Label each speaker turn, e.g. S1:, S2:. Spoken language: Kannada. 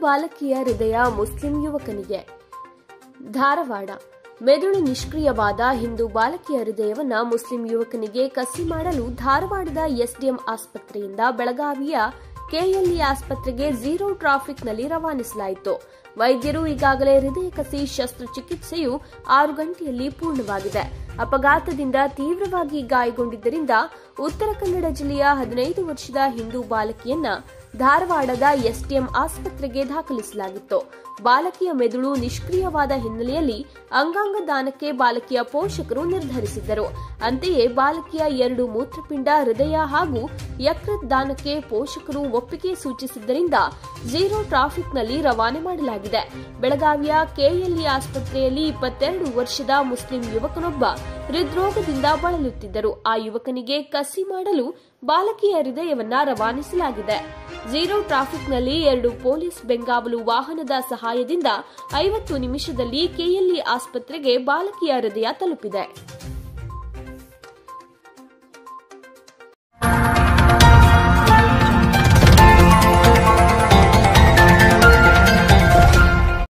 S1: ಬಾಲಕಿಯ ಹೃದಯ ಮುಸ್ಲಿಂ ಯುವಕನಿಗೆ ಧಾರವಾಡ ಮೆದುಳು ನಿಷ್ಕ್ರಿಯವಾದ ಹಿಂದೂ ಬಾಲಕಿಯ ಹೃದಯವನ್ನ ಮುಸ್ಲಿಂ ಯುವಕನಿಗೆ ಕಸಿ ಮಾಡಲು ಧಾರವಾಡದ ಎಸ್ಡಿಎಂ ಆಸ್ಪತ್ರೆಯಿಂದ ಬೆಳಗಾವಿಯ ಕೆಎಲ್ಇ ಆಸ್ಪತ್ರೆಗೆ ಝೀರೋ ಟ್ರಾಫಿಕ್ನಲ್ಲಿ ರವಾನಿಸಲಾಯಿತು ವೈದ್ಯರು ಈಗಾಗಲೇ ಹೃದಯ ಕಸಿ ಶಸ್ತ್ರಚಿಕಿತ್ಸೆಯು ಆರು ಗಂಟೆಯಲ್ಲಿ ಪೂರ್ಣವಾಗಿದೆ ಅಪಘಾತದಿಂದ ತೀವ್ರವಾಗಿ ಗಾಯಗೊಂಡಿದ್ದರಿಂದ ಉತ್ತರ ಕನ್ನಡ ಜಿಲ್ಲೆಯ ಹದಿನೈದು ವರ್ಷದ ಹಿಂದೂ ಬಾಲಕಿಯನ್ನ ಧಾರವಾಡದ ಎಸ್ಟಿಎಂ ಆಸ್ಪತ್ರೆಗೆ ದಾಖಲಿಸಲಾಗಿತ್ತು ಬಾಲಕಿಯ ಮೆದುಳು ನಿಷ್ಕ್ರಿಯವಾದ ಹಿನ್ನೆಲೆಯಲ್ಲಿ ಅಂಗಾಂಗ ದಾನಕ್ಕೆ ಬಾಲಕಿಯ ಪೋಷಕರು ನಿರ್ಧರಿಸಿದ್ದರು ಅಂತೆಯೇ ಬಾಲಕಿಯ ಎರಡು ಮೂತ್ರಪಿಂಡ ಹೃದಯ ಹಾಗೂ ಯಕೃತ್ ದಾನಕ್ಕೆ ಪೋಷಕರು ಒಪ್ಪಿಗೆ ಸೂಚಿಸಿದ್ದರಿಂದ ಝೀರೋ ಟ್ರಾಫಿಕ್ನಲ್ಲಿ ರವಾನೆ ಮಾಡಲಾಗಿದೆ ಬೆಳಗಾವಿಯ ಕೆಎಲ್ಇ ಆಸ್ಪತ್ರೆಯಲ್ಲಿ ಇಪ್ಪತ್ತೆರಡು ವರ್ಷದ ಮುಸ್ಲಿಂ ಯುವಕನೊಬ್ಬ ಹೃದ್ರೋಗದಿಂದ ಬಳಲುತ್ತಿದ್ದರು ಆ ಯುವಕನಿಗೆ ಕಸಿ ಮಾಡಲು ಬಾಲಕಿಯ ಹೃದಯವನ್ನ ರವಾನಿಸಲಾಗಿದೆ ಝೀರೋ ಟ್ರಾಫಿಕ್ನಲ್ಲಿ ಎರಡು ಪೊಲೀಸ್ ಬೆಂಗಾವಲು ವಾಹನದ ಸಹಾಯದಿಂದ ಐವತ್ತು ನಿಮಿಷದಲ್ಲಿ ಕೆಎಲ್ಇ ಆಸ್ಪತ್ರೆಗೆ ಬಾಲಕಿಯ ಹೃದಯ ತಲುಪಿದೆ